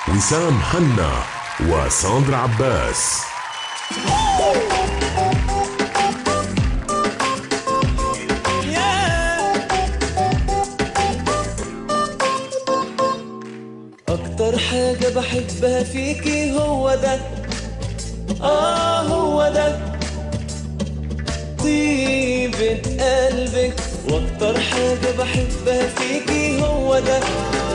وسام حنا وساندرا عباس أكتر حاجة بحبها فيكي هو ده آه هو ده طيبة قلبك وأكتر حاجة بحبها فيكي هو ده